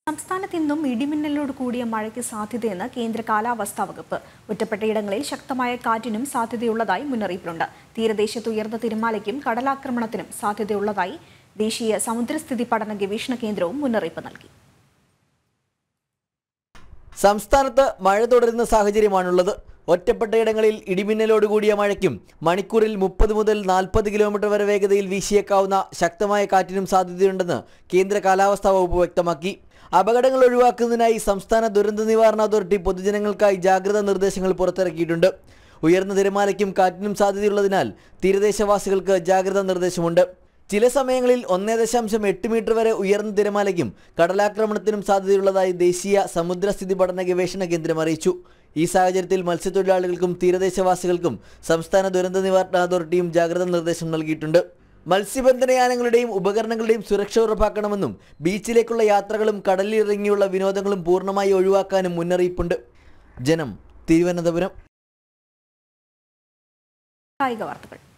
സംസ്ഥാനത്ത് ഇന്നും ഇടിമിന്നലോട് കൂടിയ മഴയ്ക്ക് സാധ്യതയെന്ന് കേന്ദ്ര കാലാവസ്ഥാ വകുപ്പ് ഒറ്റപ്പെട്ടയിടങ്ങളിൽ ശക്തമായ കാറ്റിനും സാധ്യതയുള്ളതായി മുന്നറിയിപ്പുണ്ട് തീരദേശത്ത് ഉയർന്ന തിരമാലയ്ക്കും കടലാക്രമണത്തിനും സാധ്യതയുള്ളതായി ദേശീയ സമുദ്രസ്ഥിതി പഠന ഗവേഷണ കേന്ദ്രവും മുന്നറിയിപ്പ് നൽകി സംസ്ഥാനത്ത് മഴ തുടരുന്ന സാഹചര്യമാണുള്ളത് ഒറ്റപ്പെട്ടയിടങ്ങളിൽ ഇടിമിന്നലോടുകൂടിയ മഴയ്ക്കും മണിക്കൂറിൽ മുപ്പത് മുതൽ നാൽപ്പത് കിലോമീറ്റർ വരെ വേഗതയിൽ വീശിയേക്കാവുന്ന ശക്തമായ കാറ്റിനും സാധ്യതയുണ്ടെന്ന് കേന്ദ്ര കാലാവസ്ഥാ വകുപ്പ് വ്യക്തമാക്കി അപകടങ്ങൾ ഒഴിവാക്കുന്നതിനായി സംസ്ഥാന ദുരന്ത നിവാരണ അതോറിറ്റി പൊതുജനങ്ങൾക്കായി ജാഗ്രതാ നിർദ്ദേശങ്ങൾ പുറത്തിറക്കിയിട്ടുണ്ട് ഉയർന്ന തിരമാലയ്ക്കും കാറ്റിനും സാധ്യതയുള്ളതിനാൽ തീരദേശവാസികൾക്ക് ജാഗ്രതാ നിർദ്ദേശമുണ്ട് ചില സമയങ്ങളിൽ ഒന്നേ ദശാംശം എട്ട് മീറ്റർ വരെ ഉയർന്ന തിരമാലയ്ക്കും കടലാക്രമണത്തിനും സാധ്യതയുള്ളതായി ദേശീയ സമുദ്രസ്ഥിതി പഠന ഗവേഷണ കേന്ദ്രം അറിയിച്ചു ഈ സാഹചര്യത്തിൽ മത്സ്യത്തൊഴിലാളികൾക്കും തീരദേശവാസികൾക്കും സംസ്ഥാന ദുരന്ത നിവാരണ അതോറിറ്റിയും ജാഗ്രതാ നിർദ്ദേശം നൽകിയിട്ടുണ്ട് മത്സ്യബന്ധനയാനങ്ങളുടെയും ഉപകരണങ്ങളുടെയും സുരക്ഷ ഉറപ്പാക്കണമെന്നും ബീച്ചിലേക്കുള്ള യാത്രകളും കടലിലിറങ്ങിയുള്ള വിനോദങ്ങളും പൂർണ്ണമായി ഒഴിവാക്കാനും മുന്നറിയിപ്പുണ്ട് ജനം തിരുവനന്തപുരം കായിക വാർത്തകൾ